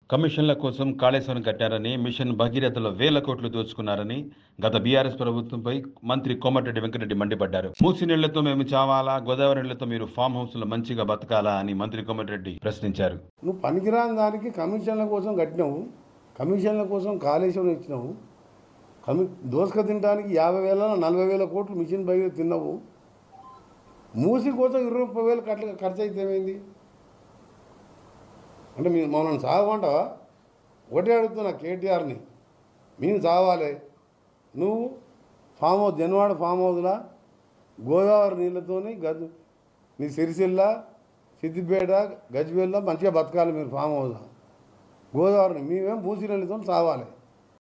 కమిషన్ల కోసం కాళేశ్వరం కట్టారని మిషన్ భగీరథలో వేల కోట్లు దోచుకున్నారని గత బీఆర్ఎస్ ప్రభుత్వంపై మంత్రి కోమటిరెడ్డి వెంకటరెడ్డి మండిపడ్డారు మూసి నీళ్లతో మేము చావాలా గోదావరి నీళ్లతో మీరు ఫామ్ హౌస్ లో మంచిగా బతకాలా అని మంత్రి కోమటిరెడ్డి ప్రశ్నించారు నువ్వు పనికిరాని దానికి కమిషన్ల కోసం కట్టినావు కమిషన్ల కోసం కాళేశ్వరం ఇచ్చినావు కమి దోసక తినడానికి యాభై వేల నలభై వేల కోట్లు మిషన్ బయట తిన్నావు మూసి కోసం ఇరవై ముప్పై వేలు కట్ల ఖర్చు అయితే ఏమైంది అంటే మీరు మమ్మల్ని సాగమంటావా ఒకటే అడుగుతున్నా కేటీఆర్ని మేము సావాలి నువ్వు ఫామ్ హౌస్ జనవాడ ఫామ్ హౌస్లా గోదావరి నీళ్ళతోని గజ్ నీ సిరిసిల్ల సిద్దిపేట గజ్వేల్లో మంచిగా బతకాలి మీరు ఫామ్ హౌస్లో గోదావరిని మేమేం పూసి నీళ్ళతో సావాలి